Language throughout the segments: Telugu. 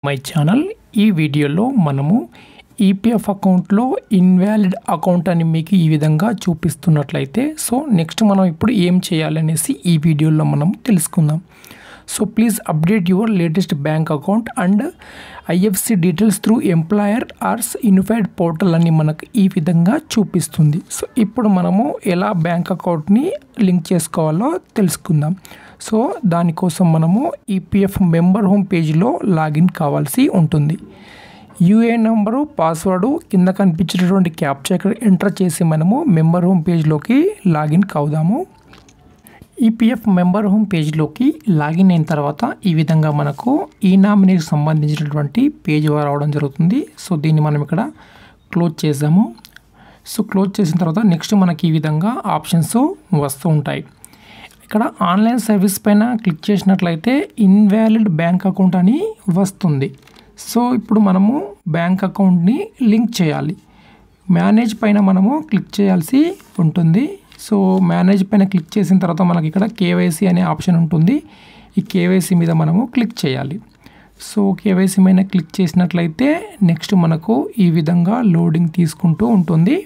మై ఛానల్ ఈ వీడియోలో మనము ఈపీఎఫ్ అకౌంట్లో ఇన్వాలిడ్ అకౌంట్ అని మీకు ఈ విధంగా చూపిస్తున్నట్లయితే సో నెక్స్ట్ మనం ఇప్పుడు ఏం చేయాలనేసి ఈ వీడియోలో మనం తెలుసుకుందాం so please update your latest bank account and IFSC details through employers unified portal అని మనకు ఈ విధంగా చూపిస్తుంది సో ఇప్పుడు మనము ఎలా బ్యాంక్ అకౌంట్ని లింక్ చేసుకోవాలో తెలుసుకుందాం సో దానికోసం మనము ఈపీఎఫ్ మెంబర్ హోమ్ పేజ్లో లాగిన్ కావాల్సి ఉంటుంది యూఏ నంబరు పాస్వర్డ్ కింద కనిపించేటటువంటి క్యాప్చర్ ఇక్కడ ఎంటర్ చేసి మనము మెంబర్ హోమ్ పేజ్లోకి లాగిన్ కావుదాము ఈపీఎఫ్ మెంబర్ హోమ్ పేజ్లోకి లాగిన్ అయిన తర్వాత ఈ విధంగా మనకు ఈ నామినీకి సంబంధించినటువంటి పేజ్ రావడం జరుగుతుంది సో దీన్ని మనం ఇక్కడ క్లోజ్ చేసాము సో క్లోజ్ చేసిన తర్వాత నెక్స్ట్ మనకి ఈ విధంగా ఆప్షన్స్ వస్తూ ఉంటాయి ఇక్కడ ఆన్లైన్ సర్వీస్ పైన క్లిక్ చేసినట్లయితే ఇన్వాలిడ్ బ్యాంక్ అకౌంట్ అని వస్తుంది సో ఇప్పుడు మనము బ్యాంక్ అకౌంట్ని లింక్ చేయాలి మేనేజ్ పైన మనము క్లిక్ చేయాల్సి ఉంటుంది సో మేనేజ్ పైన క్లిక్ చేసిన తర్వాత మనకి ఇక్కడ కేవైసీ అనే ఆప్షన్ ఉంటుంది ఈ కేవైసీ మీద మనము క్లిక్ చేయాలి సో కేవైసీ మీద క్లిక్ చేసినట్లయితే నెక్స్ట్ మనకు ఈ విధంగా లోడింగ్ తీసుకుంటూ ఉంటుంది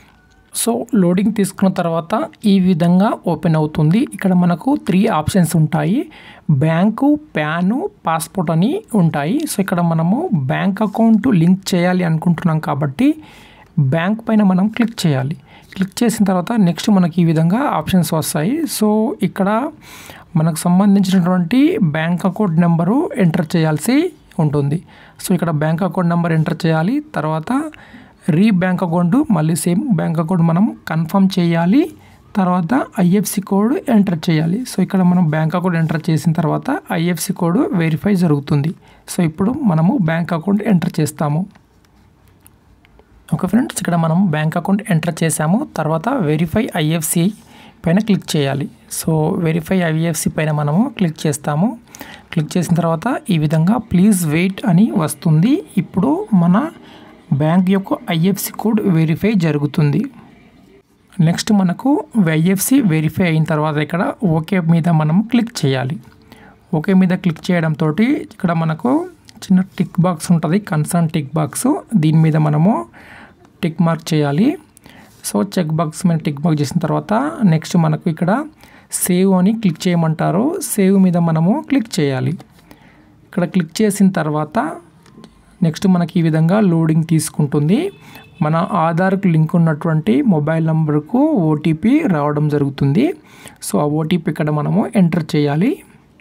సో లోడింగ్ తీసుకున్న తర్వాత ఈ విధంగా ఓపెన్ అవుతుంది ఇక్కడ మనకు త్రీ ఆప్షన్స్ ఉంటాయి బ్యాంకు ప్యాను పాస్పోర్ట్ అని ఉంటాయి సో ఇక్కడ మనము బ్యాంక్ అకౌంట్ లింక్ చేయాలి అనుకుంటున్నాం కాబట్టి బ్యాంక్ పైన మనం క్లిక్ చేయాలి క్లిక్ చేసిన తర్వాత నెక్స్ట్ మనకి ఈ విధంగా ఆప్షన్స్ వస్తాయి సో ఇక్కడ మనకు సంబంధించినటువంటి బ్యాంక్ అకౌంట్ నెంబరు ఎంటర్ చేయాల్సి ఉంటుంది సో ఇక్కడ బ్యాంక్ అకౌంట్ నెంబర్ ఎంటర్ చేయాలి తర్వాత రీ బ్యాంక్ అకౌంట్ మళ్ళీ సేమ్ బ్యాంక్ అకౌంట్ మనం కన్ఫర్మ్ చేయాలి తర్వాత ఐఎఫ్సి కోడ్ ఎంటర్ చేయాలి సో ఇక్కడ మనం బ్యాంక్ అకౌంట్ ఎంటర్ చేసిన తర్వాత ఐఎఫ్సి కోడ్ వెరిఫై జరుగుతుంది సో ఇప్పుడు మనము బ్యాంక్ అకౌంట్ ఎంటర్ చేస్తాము ఓకే ఫ్రెండ్స్ ఇక్కడ మనం బ్యాంక్ అకౌంట్ ఎంటర్ చేసాము తర్వాత వెరిఫై ఐఎఫ్సి పైన క్లిక్ చేయాలి సో వెరిఫై ఐఎఫ్సి పైన మనము క్లిక్ చేస్తాము క్లిక్ చేసిన తర్వాత ఈ విధంగా ప్లీజ్ వెయిట్ అని వస్తుంది ఇప్పుడు మన బ్యాంక్ యొక్క ఐఎఫ్సి కోడ్ వెరిఫై జరుగుతుంది నెక్స్ట్ మనకు ఐఎఫ్సి వెరిఫై అయిన తర్వాత ఇక్కడ ఓకే మీద మనం క్లిక్ చేయాలి ఓకే మీద క్లిక్ చేయడంతో ఇక్కడ మనకు చిన్న టిక్ బాక్స్ ఉంటుంది కన్సర్న్ టిక్ బాక్స్ దీని మీద మనము టిక్ మార్క్ చేయాలి సో చెక్ బాక్స్ మీద టిక్ మార్క్ చేసిన తర్వాత నెక్స్ట్ మనకు ఇక్కడ సేవ్ అని క్లిక్ చేయమంటారు సేవ్ మీద మనము క్లిక్ చేయాలి ఇక్కడ క్లిక్ చేసిన తర్వాత నెక్స్ట్ మనకి ఈ విధంగా లోడింగ్ తీసుకుంటుంది మన ఆధార్కు లింక్ ఉన్నటువంటి మొబైల్ నెంబర్కు ఓటీపీ రావడం జరుగుతుంది సో ఆ ఓటీపీ ఇక్కడ మనము ఎంటర్ చేయాలి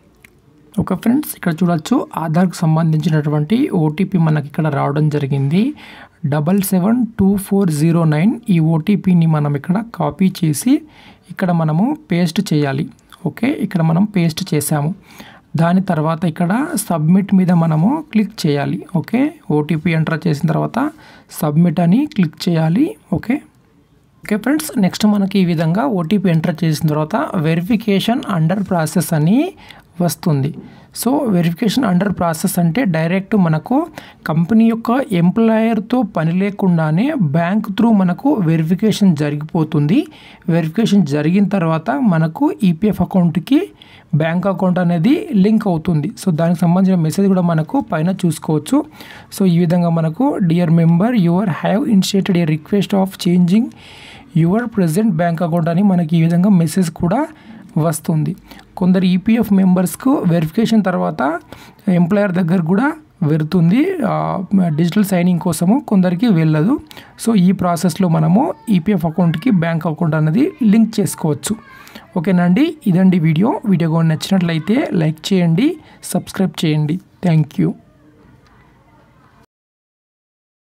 ఓకే ఫ్రెండ్స్ ఇక్కడ చూడొచ్చు ఆధార్కు సంబంధించినటువంటి ఓటీపీ మనకి ఇక్కడ రావడం జరిగింది double seven two four zero nine ఈ ఓటీపీని మనం ఇక్కడ కాపీ చేసి ఇక్కడ మనము పేస్ట్ చేయాలి ఓకే ఇక్కడ మనం పేస్ట్ చేసాము దాని తర్వాత ఇక్కడ సబ్మిట్ మీద మనము క్లిక్ చేయాలి ఓకే ఓటీపీ ఎంటర్ చేసిన తర్వాత సబ్మిట్ అని క్లిక్ చేయాలి ఓకే ఓకే ఫ్రెండ్స్ నెక్స్ట్ మనకి ఈ విధంగా ఓటీపీ ఎంటర్ చేసిన తర్వాత వెరిఫికేషన్ అండర్ ప్రాసెస్ అని వస్తుంది సో వెరిఫికేషన్ అండర్ ప్రాసెస్ అంటే డైరెక్ట్ మనకు కంపెనీ యొక్క ఎంప్లాయర్తో పని లేకుండానే బ్యాంక్ త్రూ మనకు వెరిఫికేషన్ జరిగిపోతుంది వెరిఫికేషన్ జరిగిన తర్వాత మనకు ఈపీఎఫ్ అకౌంట్కి బ్యాంక్ అకౌంట్ అనేది లింక్ అవుతుంది సో దానికి సంబంధించిన మెసేజ్ కూడా మనకు పైన చూసుకోవచ్చు సో ఈ విధంగా మనకు dear member your have initiated a request of changing your present bank account అని మనకి ఈ విధంగా మెసేజ్ కూడా వస్తుంది కొందరు ఈపీఎఫ్ మెంబర్స్కు వెరిఫికేషన్ తర్వాత ఎంప్లాయర్ దగ్గర కూడా వెళ్తుంది డిజిటల్ సైనింగ్ కోసము కొందరికి వెళ్ళదు సో ఈ ప్రాసెస్లో మనము ఈపీఎఫ్ అకౌంట్కి బ్యాంక్ అకౌంట్ అనేది లింక్ చేసుకోవచ్చు ఓకేనండి ఇదండి వీడియో వీడియో నచ్చినట్లయితే లైక్ చేయండి సబ్స్క్రైబ్ చేయండి థ్యాంక్ యూ